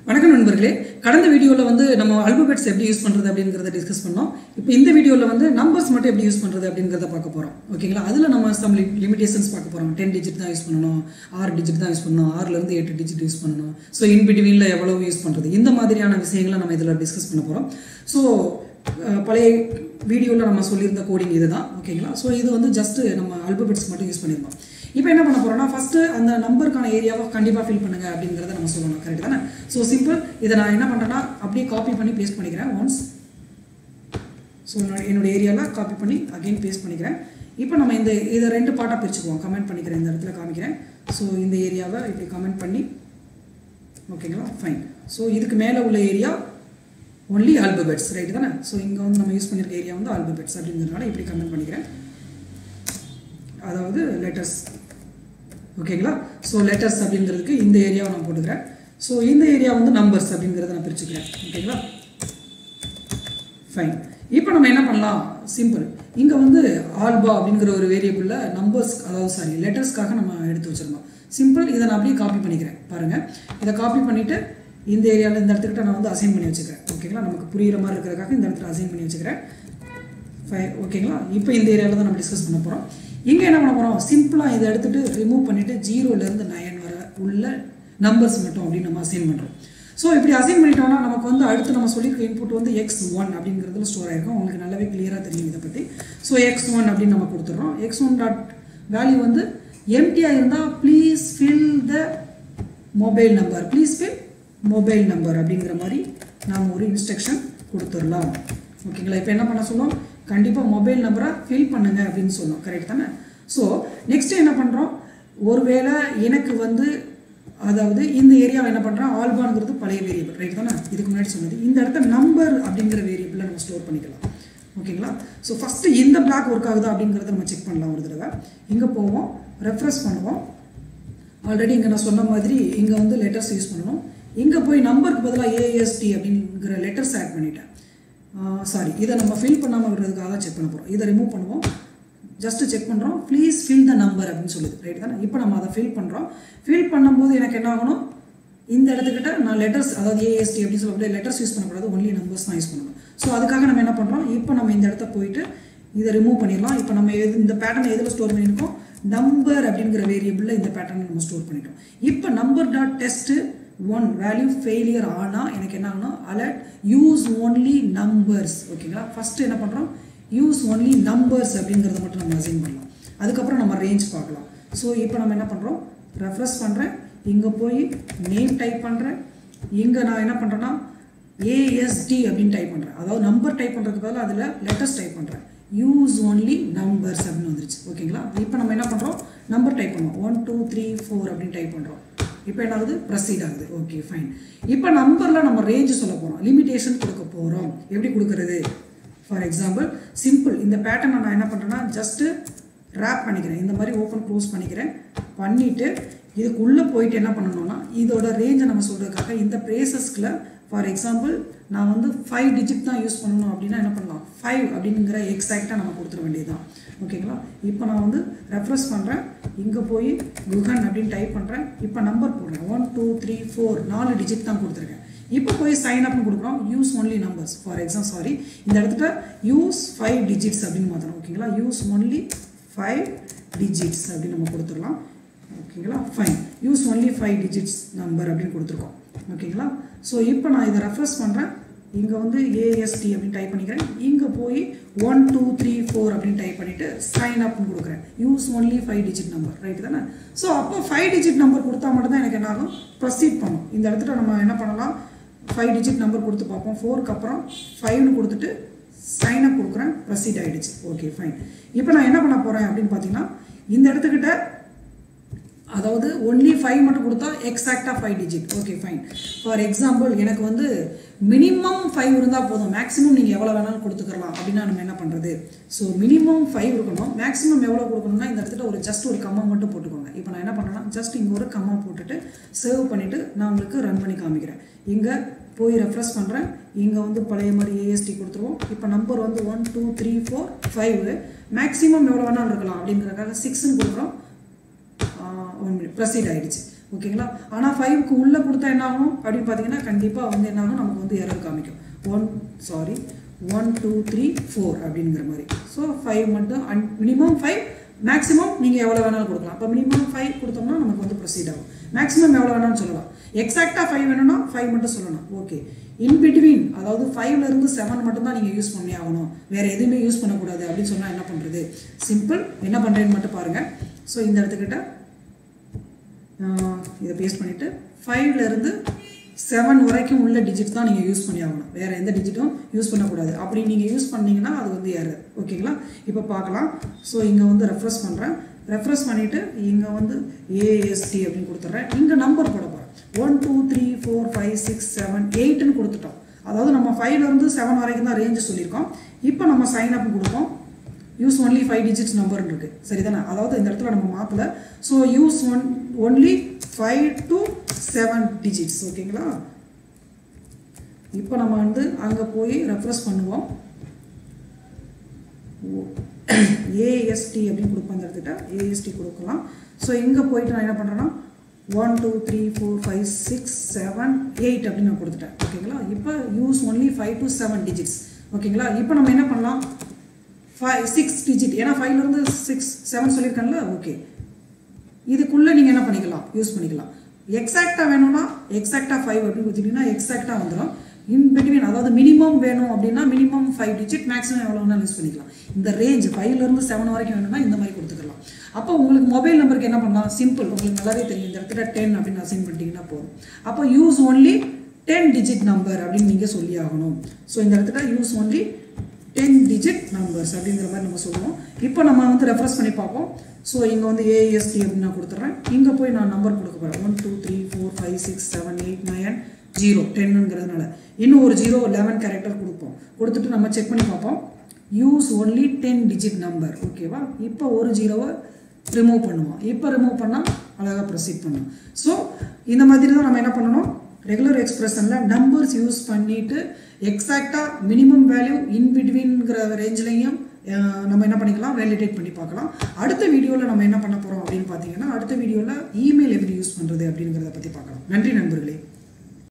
வணக்கம் நண்பர்களே கடந்த வீடியோவில் வந்து நம்ம அல்பபெட்ஸ் எப்படி யூஸ் பண்ணுறது அப்படிங்கிறத டிஸ்கஸ் பண்ணோம் இப்போ இந்த வீடியோவில் வந்து நம்பர்ஸ் மட்டும் எப்படி யூஸ் பண்ணுறது அப்படிங்கிறத பார்க்க போகிறோம் ஓகேங்களா அதில் நம்ம சம் லிமிடேஷன்ஸ் பார்க்க போகிறோம் டென் டிஜிட் தான் யூஸ் பண்ணணும் ஆறு டிஜிட் தான் யூஸ் பண்ணணும் ஆறுலேருந்து எட்டு டிஜிட் யூஸ் பண்ணணும் ஸோ இன் பிட்வீனில் எவ்வளோ யூஸ் பண்ணுறது இந்த மாதிரியான விஷயங்களை நம்ம இதில் டிஸ்கஸ் பண்ண போகிறோம் ஸோ பழைய வீடியோவில் நம்ம சொல்லியிருந்த கோடிங் இதுதான் ஓகேங்களா ஸோ இது வந்து ஜஸ்ட் நம்ம அல்பபெட்ஸ் மட்டும் யூஸ் பண்ணியிருந்தோம் இப்போ என்ன பண்ண போறோம்னா ஃபர்ஸ்ட் அந்த நம்பருக்கான ஏரியாவை கண்டிப்பாக ஃபில் பண்ணுங்க அப்படிங்கிறத நம்ம சொல்லணும் கரெக்ட் தானே ஸோ சிம்பிள் இதை நான் என்ன பண்ணுறேன்னா அப்படியே காப்பி பண்ணி பேஸ்ட் பண்ணிக்கிறேன் ஒன்ஸ் ஸோ என்னோட ஏரியாவில் காப்பி பண்ணி அகைன் பேஸ்ட் பண்ணிக்கிறேன் இப்போ நம்ம இந்த இதை ரெண்டு பார்ட்டாக பிரிச்சுக்குவோம் கமெண்ட் பண்ணிக்கிறேன் இந்த இடத்துல காமிக்கிறேன் ஸோ இந்த ஏரியாவை இப்படி கமெண்ட் பண்ணி ஓகேங்களா ஃபைன் ஸோ இதுக்கு மேலே உள்ள ஏரியா ஒன்லி ஆல்பபெட்ஸ் ரைட் தானே ஸோ இங்கே வந்து நம்ம யூஸ் பண்ணியிருக்க ஏரியா வந்து ஆல்பபெட்ஸ் அப்படிங்கிறதுனால இப்படி கமெண்ட் பண்ணிக்கிறேன் அதாவது லெட்டர்ஸ் ஓகேங்களா ஸோ லெட்டர்ஸ் அப்படிங்கிறதுக்கு இந்த ஏரியாவை நான் போட்டுக்கிறேன் ஸோ இந்த ஏரியா வந்து நம்பர்ஸ் அப்படிங்கிறத நான் பிரிச்சுக்கிறேன் ஓகேங்களா ஃபைன் இப்போ நம்ம என்ன பண்ணலாம் சிம்பிள் இங்கே வந்து ஆல்பா அப்படிங்கிற ஒரு வேரியபிளில் நம்பர்ஸ் அதாவது சாரி லெட்டர்ஸ்க்காக நம்ம எடுத்து வச்சுருந்தோம் சிம்பிள் இதை நான் அப்படியே காப்பி பண்ணிக்கிறேன் பாருங்கள் இதை காப்பி பண்ணிவிட்டு இந்த ஏரியாவில் இந்த இடத்துக்கிட்ட நான் வந்து அசைன் பண்ணி வச்சுக்கிறேன் ஓகேங்களா நமக்கு புரிகிற மாதிரி இருக்கிறதுக்காக இந்த இடத்துல அசைன் பண்ணி வச்சுக்கிறேன் ஃபைன் ஓகேங்களா இப்போ இந்த ஏரியாவில் தான் நம்ம டிஸ்கஸ் பண்ண போகிறோம் இங்கே என்ன பண்ண போகிறோம் சிம்பிளாக இதை எடுத்துகிட்டு ரிமூவ் பண்ணிவிட்டு ஜீரோலேருந்து நயன் வர உள்ள நம்பர்ஸ் மட்டும் அப்படின்னு நம்ம அசைன் பண்ணுறோம் ஸோ இப்படி அசைன் பண்ணிட்டோம்னா நமக்கு வந்து அடுத்து நம்ம சொல்லியிருக்க இன்புட் வந்து எக்ஸ் ஒன் அப்படிங்கிறதுல ஸ்டோர் ஆயிருக்கும் உங்களுக்கு நல்லாவே கிளியராக தெரியும் இதை பற்றி ஸோ எக்ஸ் ஒன் அப்படின்னு நம்ம கொடுத்துட்றோம் எக்ஸ் ஒன் டாட் வேல்யூ வந்து எம்டியாக இருந்தால் please fill the mobile number please fill mobile number அப்படிங்கிற மாதிரி நாம் ஒரு இன்ஸ்ட்ரக்ஷன் கொடுத்துடலாம் ஓகேங்களா இப்போ என்ன பண்ண சொல்லுவோம் கண்டிப்பாக மொபைல் நம்பரை ஃபில் பண்ணுங்க அப்படின்னு சொன்னோம் கரெக்ட் தானே ஸோ நெக்ஸ்ட் என்ன பண்ணுறோம் ஒருவேளை எனக்கு வந்து அதாவது இந்த ஏரியாவை என்ன பண்ணுறோம் ஆல்பானுங்கிறது பழைய வேரியபிள் ரைட் தானே இதுக்கு முன்னாடி சொன்னது இந்த இடத்த நம்பர் அப்படிங்கிற வேரியபிளில் நம்ம ஸ்டோர் பண்ணிக்கலாம் ஓகேங்களா ஸோ ஃபஸ்ட்டு இந்த பிளாக் ஒர்க் ஆகுதா அப்படிங்கிறத நம்ம செக் பண்ணலாம் ஒரு தடவை இங்கே போவோம் ரெஃப்ரெஷ் பண்ணுவோம் ஆல்ரெடி இங்கே நான் சொன்ன மாதிரி இங்கே வந்து லெட்டர்ஸ் யூஸ் பண்ணணும் இங்கே போய் நம்பருக்கு பதிலாக ஏஎஸ்டி அப்படிங்கிற லெட்டர்ஸ் ஆட் பண்ணிட்டேன் சாரி இதை நம்ம ஃபில் பண்ணாமல் விடுறதுக்காக தான் செக் பண்ண போகிறோம் இதை ரிமூவ் பண்ணுவோம் ஜஸ்ட்டு செக் பண்ணுறோம் ப்ளீஸ் ஃபில் த நம்பர் அப்படின்னு சொல்லுது ரைட் தானே இப்போ நம்ம அதை ஃபில் பண்ணுறோம் ஃபில் பண்ணும்போது எனக்கு என்ன ஆகணும் இந்த இடத்துக்கிட்ட நான் லெட்டர்ஸ் அதாவது ஏஎஸ்டி அப்படின்னு சொல்லக்கூடிய லெட்டர்ஸ் யூஸ் பண்ணக்கூடாது ஒன்லி நம்பர்ஸ் தான் யூஸ் பண்ணணும் ஸோ அதுக்காக நம்ம என்ன பண்ணுறோம் இப்போ நம்ம இந்த இடத்த போயிட்டு இதை ரிமூவ் பண்ணிடலாம் இப்போ நம்ம எது இந்த பேட்டர்ன் எதில் ஸ்டோர் பண்ணியிருக்கோம் நம்பர் அப்படிங்கிற வேரியபிளில் இந்த பேட்டர்னை நம்ம ஸ்டோர் பண்ணிட்டோம் இப்போ number dot test one value failure ஆனால் எனக்கு என்ன ஆகணும் அலர்ட் யூஸ் ஓன்லி நம்பர்ஸ் ஓகேங்களா ஃபஸ்ட்டு என்ன பண்ணுறோம் யூஸ் ஒன்லி நம்பர்ஸ் அப்படிங்கிறத மட்டும் நம்ம அசைன் பண்ணலாம் அதுக்கப்புறம் நம்ம ரேஞ்ச் பார்க்கலாம் ஸோ இப்போ நம்ம என்ன பண்ணுறோம் ரெஃப்ரெஷ் பண்ணுறேன் இங்கே போய் நேம் டைப் பண்ணுறேன் இங்கே நான் என்ன பண்ணுறேன்னா ஏஎஸ்டி அப்படின்னு டைப் பண்ணுறேன் அதாவது நம்பர் டைப் பண்ணுறதுக்கு பதிலாக அதில் லெட்டர்ஸ் டைப் பண்ணுறேன் யூஸ் ஓன்லி நம்பர்ஸ் அப்படின்னு வந்துருச்சு ஓகேங்களா இப்போ நம்ம என்ன பண்ணுறோம் நம்பர் டைப் பண்ணுவோம் ஒன் டூ த்ரீ ஃபோர் அப்படின்னு டைப் பண்ணுறோம் இப்போ என்ன ஆகுது ப்ரொசீட் ஆகுது ஓகே ஃபைன் இப்போ நம்பரில் நம்ம ரேஞ்ச் சொல்ல போகிறோம் லிமிடேஷன் கொடுக்க போகிறோம் எப்படி கொடுக்குறது ஃபார் எக்ஸாம்பிள் சிம்பிள் இந்த பேட்டர்னை நான் என்ன பண்ணுறேன்னா ஜஸ்ட்டு ரேப் பண்ணிக்கிறேன் இந்த மாதிரி ஓப்பன் க்ளோஸ் பண்ணிக்கிறேன் பண்ணிவிட்டு இதுக்குள்ளே போயிட்டு என்ன பண்ணணும்னா இதோட ரேஞ்சை நம்ம சொல்கிறதுக்காக இந்த ப்ரேசஸ்கில் ஃபார் எக்ஸாம்பிள் நான் வந்து ஃபைவ் டிஜிட் தான் யூஸ் பண்ணணும் அப்படின்னா என்ன பண்ணலாம் ஃபைவ் அப்படிங்கிற எக்ஸாக்டாக நம்ம கொடுத்துட வேண்டியது தான் ஓகேங்களா இப்போ நான் வந்து ரெஃப்ரெஷ் பண்ணுறேன் இங்கே போய் குகன் அப்படின்னு டைப் பண்ணுறேன் இப்போ நம்பர் போடுறேன் ஒன் டூ த்ரீ ஃபோர் நாலு டிஜிட் தான் கொடுத்துருக்கேன் இப்போ போய் சைன் அப்னு கொடுக்குறோம் use only numbers for exam sorry இந்த இடத்துல யூஸ் ஃபைவ் டிஜிட்ஸ் அப்படின்னு மாற்றணும் ஓகேங்களா யூஸ் ஒன்லி ஃபைவ் டிஜிட்ஸ் அப்படின்னு நம்ம கொடுத்துடலாம் ஓகேங்களா fine use only five digits number அப்படின்னு கொடுத்துருக்கோம் ஓகேங்களா ஸோ இப்போ நான் இதை ரெஃப்ரெஷ் பண்ணுறேன் இங்கே வந்து ஏஎஸ்டி அப்படின்னு டைப் பண்ணிக்கிறேன் இங்கே போய் ஒன் டூ த்ரீ ஃபோர் அப்படின்னு டைப் பண்ணிவிட்டு சைன் அப்னு கொடுக்குறேன் use only five digit number right தானே ஸோ அப்போ ஃபைவ் டிஜிட் நம்பர் கொடுத்தா மட்டும்தான் எனக்கு என்ன ஆகும் ப்ரொசீட் பண்ணும் இந்த இடத்துல நம்ம என்ன பண்ணலாம் ஃபைவ் டிஜிட் நம்பர் கொடுத்து பார்ப்போம் ஃபோருக்கு அப்புறம் ஃபைவ்னு கொடுத்துட்டு சைன் அப் கொடுக்குறேன் ப்ரொசீட் ஆகிடுச்சு ஓகே ஃபைன் இப்போ நான் என்ன பண்ண போகிறேன் அப்படின்னு பார்த்தீங்கன்னா இந்த இடத்துக்கிட்ட அதாவது ஒன்லி ஃபைவ் மட்டும் கொடுத்தா எக்ஸாக்டாக five digit okay fine for example எனக்கு வந்து மினிமம் ஃபைவ் இருந்தால் போதும் மேக்ஸிமம் நீங்கள் எவ்வளோ வேணாலும் கொடுத்துக்கலாம் அப்படின்னா நம்ம என்ன பண்ணுறது ஸோ மினிமம் ஃபைவ் இருக்கணும் மேக்ஸிமம் எவ்வளோ கொடுக்கணும்னா இந்த இடத்துல ஒரு ஜஸ்ட் ஒரு கம்மா மட்டும் போட்டுக்கோங்க இப்போ நான் என்ன பண்ணுறேன்னா ஜஸ்ட் இங்கே ஒரு கம்மா போட்டுட்டு சேவ் பண்ணிவிட்டு நான் உங்களுக்கு ரன் பண்ணி காமிக்கிறேன் இங்கே போய் ரெஃப்ரெஷ் பண்ணுறேன் இங்கே வந்து பழைய மாதிரி ஏஎஸ்டி கொடுத்துருவோம் இப்போ நம்பர் வந்து one two three four five maximum எவ்வளோ வேணாலும் இருக்கலாம் அப்படிங்கிறதுக்காக சிக்ஸ்ன்னு கொடுக்குறோம் ஒன் மினிட் ப்ரொசீட் ஆகிடுச்சு ஓகேங்களா ஆனால் ஃபைவ்க்கு உள்ளே கொடுத்தா என்ன ஆகும் அப்படின்னு பார்த்தீங்கன்னா கண்டிப்பாக வந்து என்ன ஆகும் நமக்கு வந்து எரர் காமிக்கும் one sorry one two three four அப்படிங்கிற மாதிரி ஸோ ஃபைவ் மட்டும் அன் மினிமம் ஃபைவ் மேக்ஸிமம் நீங்கள் எவ்வளோ வேணாலும் கொடுக்கலாம் இப்போ மினிமம் ஃபைவ் கொடுத்தோம்னா நமக்கு வந்து ப்ரொசீட் ஆகும் மேக்ஸிமம் எவ்வளோ வேணாலும் சொல்லலாம் எக்ஸாக்டாக ஃபைவ் வேணும்னா ஃபைவ் மட்டும் சொல்லணும் ஓகே இன் பிட்வீன் அதாவது ஃபைவ்ல இருந்து செவன் மட்டும் தான் நீங்கள் யூஸ் பண்ணி ஆகணும் வேறு எதுவுமே யூஸ் பண்ணக்கூடாது அப்படின்னு சொன்னால் என்ன பண்ணுறது சிம்பிள் என்ன பண்ணுறேன்னு மட்டும் பாருங்கள் ஸோ இந்த இடத்துக்கிட்ட ஆஹ் இதை பேஸ்ட் பண்ணிவிட்டு ஃபைவ்லேருந்து செவன் வரைக்கும் உள்ள டிஜிட் தான் நீங்கள் யூஸ் பண்ணி ஆகணும் வேறு எந்த டிஜிட்டும் யூஸ் பண்ணக்கூடாது அப்படி நீங்கள் யூஸ் பண்ணீங்கன்னா அது வந்து எரர் ஓகேங்களா இப்போ பார்க்கலாம் ஸோ இங்கே வந்து ரெஃப்ரெஷ் பண்ணுறேன் ரெஃப்ரெஷ் பண்ணிவிட்டு இங்கே வந்து ஏஎஸ்டி அப்படின்னு கொடுத்துட்றேன் இங்கே நம்பர் போட போகிறேன் one two three four five six seven எயிட்னு கொடுத்துட்டோம் அதாவது நம்ம ஃபைவ்லேருந்து செவன் வரைக்கும் தான் ரேஞ்சு சொல்லியிருக்கோம் இப்போ நம்ம சைன் அப் கொடுப்போம் use only five digits number இருக்கு சரிதானே அதாவது இந்த இடத்துல நம்ம மாற்றல so use one only five to seven digits ஓகேங்களா இப்போ நம்ம வந்து அங்கே போய் ரெஃப்ரெஷ் பண்ணுவோம் ஏஎஸ்டி அப்படின்னு கொடுப்போம் அந்த இடத்துக்கிட்ட ஏஎஸ்டி கொடுக்கலாம் ஸோ இங்கே போயிட்டு நான் என்ன பண்ணுறேன்னா one two three four five six seven eight அப்படின்னு நான் கொடுத்துட்டேன் ஓகேங்களா இப்போ use only five to seven digits ஓகேங்களா இப்போ நம்ம என்ன பண்ணலாம் ஃபைவ் சிக்ஸ் டிஜிட் ஏன்னா ஃபைவ்லேருந்து சிக்ஸ் செவன் சொல்லியிருக்கேன்ல ஓகே இதுக்குள்ளே நீங்கள் என்ன பண்ணிக்கலாம் யூஸ் பண்ணிக்கலாம் எக்ஸாக்டாக வேணும்னா எக்ஸாக்டாக ஃபைவ் அப்படின்னு கொடுத்துட்டீங்கன்னா எக்ஸாக்டாக வந்துடும் இன் பிட்வீன் அதாவது மினிமம் வேணும் அப்படின்னா மினிமம் ஃபைவ் டிஜிட் மேக்ஸிமம் எவ்வளோ வேணாலும் யூஸ் பண்ணிக்கலாம் இந்த ரேஞ்ச் ஃபைவ்லேருந்து செவன் வரைக்கும் வேணும்னா இந்த மாதிரி கொடுத்துக்கலாம் அப்போ உங்களுக்கு மொபைல் நம்பருக்கு என்ன பண்ணலாம் சிம்பிள் உங்களுக்கு நல்லாவே தெரியும் இந்த இடத்துல டென் அப்படின்னு அசைன் பண்ணிட்டீங்கன்னா போதும் அப்போ use only ten digit number அப்படின்னு நீங்கள் சொல்லி ஆகணும் ஸோ இந்த இடத்துல use only ten digit numbers அப்படிங்கிற மாதிரி நம்ம சொல்லுவோம் இப்போ நம்ம வந்து ரெஃபரன்ஸ் பண்ணி பார்ப்போம் ஸோ இங்கே வந்து ஏஎஸ்டி அப்படின்னு நான் கொடுத்துட்றேன் இங்கே போய் நான் நம்பர் கொடுக்க போகிறேன் one two three four five six seven eight nine zero டென்னுங்கிறதுனால இன்னும் ஒரு ஜீரோ லெவன் கேரக்டர் கொடுப்போம் கொடுத்துட்டு நம்ம செக் பண்ணி பார்ப்போம் use only ten digit number ஓகேவா இப்போ ஒரு ஜீரோவை ரிமூவ் பண்ணுவோம் இப்போ ரிமூவ் பண்ணால் அழகாக ப்ரொசீட் பண்ணும் ஸோ இந்த மாதிரி தான் நம்ம என்ன பண்ணணும் ரெகுலர் எக்ஸ்பிரஷனில் நம்பர்ஸ் யூஸ் பண்ணிட்டு எக்ஸாக்டாக மினிமம் வேல்யூ இன் பிட்வீன்கிற ரேஞ்சிலையும் நம்ம என்ன பண்ணிக்கலாம் வேலிடேட் பண்ணி பார்க்கலாம் அடுத்த வீடியோவில் நம்ம என்ன பண்ண போகிறோம் அப்படின்னு பார்த்தீங்கன்னா அடுத்த வீடியோவில் இமெயில் எப்படி யூஸ் பண்ணுறது அப்படிங்கிறத பற்றி பார்க்கலாம் நன்றி நண்பர்களே